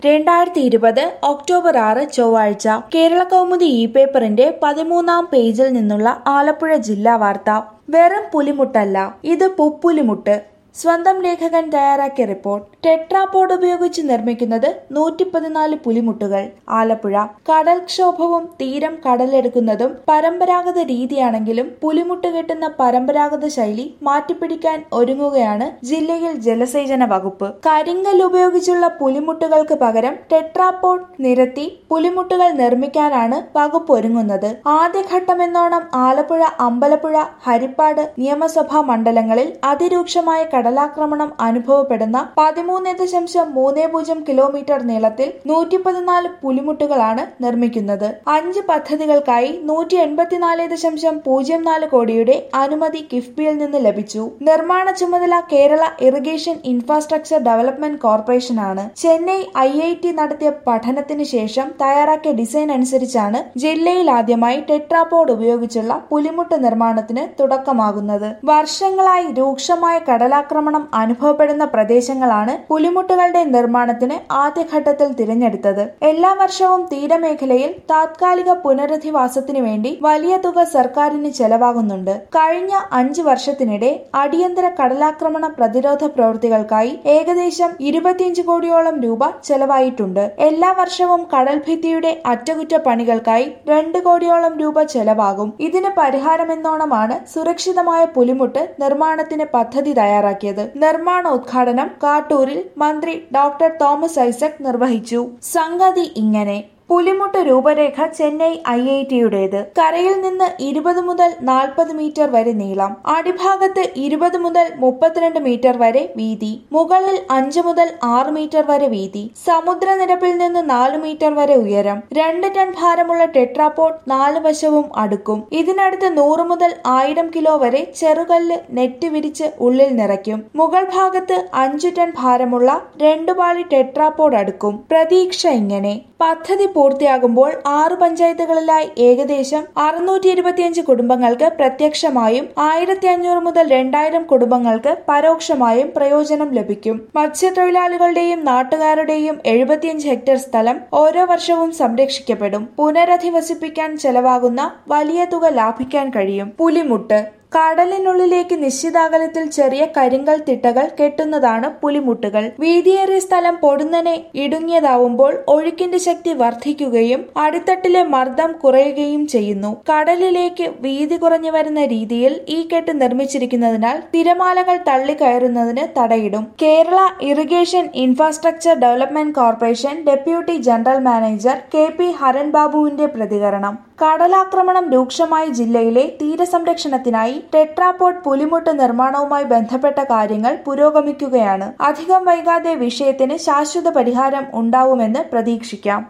രണ്ടായിരത്തി ഇരുപത് ഒക്ടോബർ ആറ് ചൊവ്വാഴ്ച കേരള കൗമുദി ഇ പേപ്പറിന്റെ പതിമൂന്നാം പേജിൽ നിന്നുള്ള ആലപ്പുഴ ജില്ലാ വാർത്ത വെറും പുലിമുട്ടല്ല ഇത് പുപ്പുലിമുട്ട് സ്വന്തം ലേഖകൻ തയ്യാറാക്കിയ റിപ്പോർട്ട് ടെട്രാപോഡ് ഉപയോഗിച്ച് നിർമ്മിക്കുന്നത് നൂറ്റി പതിനാല് പുലിമുട്ടുകൾ ആലപ്പുഴ കടൽക്ഷോഭവും തീരം കടലെടുക്കുന്നതും പരമ്പരാഗത രീതിയാണെങ്കിലും പുലിമുട്ട് കെട്ടുന്ന പരമ്പരാഗത ശൈലി മാറ്റിപ്പിടിക്കാൻ ഒരുങ്ങുകയാണ് ജില്ലയിൽ ജലസേചന വകുപ്പ് കരിങ്കൽ ഉപയോഗിച്ചുള്ള പുലിമുട്ടുകൾക്ക് പകരം ടെട്രാപോഡ് നിരത്തി പുലിമുട്ടുകൾ നിർമ്മിക്കാനാണ് വകുപ്പ് ഒരുങ്ങുന്നത് ആദ്യഘട്ടമെന്നോണം ആലപ്പുഴ അമ്പലപ്പുഴ ഹരിപ്പാട് നിയമസഭാ മണ്ഡലങ്ങളിൽ അതിരൂക്ഷമായ കടലാക്രമണം അനുഭവപ്പെടുന്ന പതിമൂന്ന് ദശാംശം മൂന്ന് പൂജ്യം കിലോമീറ്റർ നീളത്തിൽ നൂറ്റി പതിനാല് പുലിമുട്ടുകളാണ് നിർമ്മിക്കുന്നത് അഞ്ച് പദ്ധതികൾക്കായി നൂറ്റി എൺപത്തിനാല് ദശാംശം പൂജ്യം നാല് കോടിയുടെ അനുമതി കിഫ്ബിയിൽ നിന്ന് ലഭിച്ചു നിർമ്മാണ ചുമതല കേരള ഇറിഗേഷൻ ഇൻഫ്രാസ്ട്രക്ചർ ഡെവലപ്മെന്റ് കോർപ്പറേഷനാണ് ചെന്നൈ ഐ ഐ ടി നടത്തിയ പഠനത്തിന് ശേഷം തയ്യാറാക്കിയ ഡിസൈൻ അനുസരിച്ചാണ് ജില്ലയിൽ ആദ്യമായി ടെട്രാപോഡ് ഉപയോഗിച്ചുള്ള പുലിമുട്ട് നിർമ്മാണത്തിന് തുടക്കമാകുന്നത് വർഷങ്ങളായി രൂക്ഷമായ കടലാക്രമണം അനുഭവപ്പെടുന്ന പ്രദേശങ്ങളാണ് പുലിമുട്ടുകളുടെ നിർമ്മാണത്തിന് ആദ്യഘട്ടത്തിൽ തിരഞ്ഞെടുത്തത് എല്ലാ വർഷവും തീരമേഖലയിൽ താത്കാലിക പുനരധിവാസത്തിന് വേണ്ടി വലിയ തുക സർക്കാരിന് ചെലവാകുന്നുണ്ട് കഴിഞ്ഞ അഞ്ച് വർഷത്തിനിടെ അടിയന്തര കടലാക്രമണ പ്രതിരോധ പ്രവൃത്തികൾക്കായി ഏകദേശം ഇരുപത്തിയഞ്ച് കോടിയോളം രൂപ ചെലവായിട്ടുണ്ട് എല്ലാ വർഷവും കടൽഭിത്തിയുടെ അറ്റകുറ്റപ്പണികൾക്കായി രണ്ട് കോടിയോളം രൂപ ചെലവാകും ഇതിന് പരിഹാരമെന്നോണമാണ് സുരക്ഷിതമായ പുലിമുട്ട് നിർമ്മാണത്തിന് പദ്ധതി തയ്യാറാക്കിയത് നിർമ്മാണോദ്ഘാടനം കാട്ടൂരിൽ മന്ത്രി ഡോക്ടർ തോമസ് ഐസക് നിർവഹിച്ചു സംഗതി ഇങ്ങനെ പുലിമുട്ട് രൂപരേഖ ചെന്നൈ ഐ ഐ ടിയുടേത് കരയിൽ നിന്ന് ഇരുപത് മുതൽ നാൽപ്പത് മീറ്റർ വരെ നീളം അടിഭാഗത്ത് ഇരുപത് മുതൽ മുപ്പത്തിരണ്ട് മീറ്റർ വരെ വീതി മുകളിൽ അഞ്ച് മുതൽ ആറ് മീറ്റർ വരെ വീതി സമുദ്രനിരപ്പിൽ നിന്ന് നാല് മീറ്റർ വരെ ഉയരം രണ്ട് ടൺ ഭാരമുള്ള ടെട്രാപോഡ് നാല് വശവും അടുക്കും ഇതിനടുത്ത് നൂറ് മുതൽ ആയിരം കിലോ വരെ ചെറുകല്ല് നെറ്റ് വിരിച്ച് ഉള്ളിൽ നിറയ്ക്കും മുകൾ ഭാഗത്ത് അഞ്ചു ടൺ ഭാരമുള്ള രണ്ടു പാളി ടെട്രാപോഡ് അടുക്കും പ്രതീക്ഷ ഇങ്ങനെ പദ്ധതി പൂർത്തിയാകുമ്പോൾ ആറ് പഞ്ചായത്തുകളിലായി ഏകദേശം അറുന്നൂറ്റി ഇരുപത്തിയഞ്ച് കുടുംബങ്ങൾക്ക് പ്രത്യക്ഷമായും ആയിരത്തി അഞ്ഞൂറ് മുതൽ രണ്ടായിരം കുടുംബങ്ങൾക്ക് പരോക്ഷമായും പ്രയോജനം ലഭിക്കും മത്സ്യത്തൊഴിലാളികളുടെയും നാട്ടുകാരുടെയും എഴുപത്തിയഞ്ച് ഹെക്ടർ സ്ഥലം ഓരോ വർഷവും സംരക്ഷിക്കപ്പെടും പുനരധിവസിപ്പിക്കാൻ ചെലവാകുന്ന വലിയ തുക ലാഭിക്കാൻ കഴിയും പുലിമുട്ട് കടലിനുള്ളിലേക്ക് നിശ്ചിത അകലത്തിൽ ചെറിയ കരിങ്കൽ തിട്ടകൾ കെട്ടുന്നതാണ് പുലിമുട്ടുകൾ വീതിയേറിയ സ്ഥലം പൊടുന്നനെ ഇടുങ്ങിയതാവുമ്പോൾ ഒഴുക്കിന്റെ ശക്തി വർദ്ധിക്കുകയും അടിത്തട്ടിലെ മർദ്ദം കുറയുകയും ചെയ്യുന്നു കടലിലേക്ക് വീതി കുറഞ്ഞു വരുന്ന രീതിയിൽ ഈ കെട്ട് നിർമ്മിച്ചിരിക്കുന്നതിനാൽ തിരമാലകൾ തള്ളിക്കയറുന്നതിന് തടയിടും Kerala irrigation infrastructure development corporation deputy general manager K P Haran ബാബുവിന്റെ പ്രതികരണം കടലാക്രമണം രൂക്ഷമായ ജില്ലയിലെ തീരസംരക്ഷണത്തിനായി ടെട്രാപോഡ് പുലിമുട്ട് നിർമ്മാണവുമായി ബന്ധപ്പെട്ട കാര്യങ്ങൾ പുരോഗമിക്കുകയാണ് അധികം വൈകാതെ വിഷയത്തിന് ശാശ്വത പരിഹാരം ഉണ്ടാവുമെന്ന് പ്രതീക്ഷിക്കാം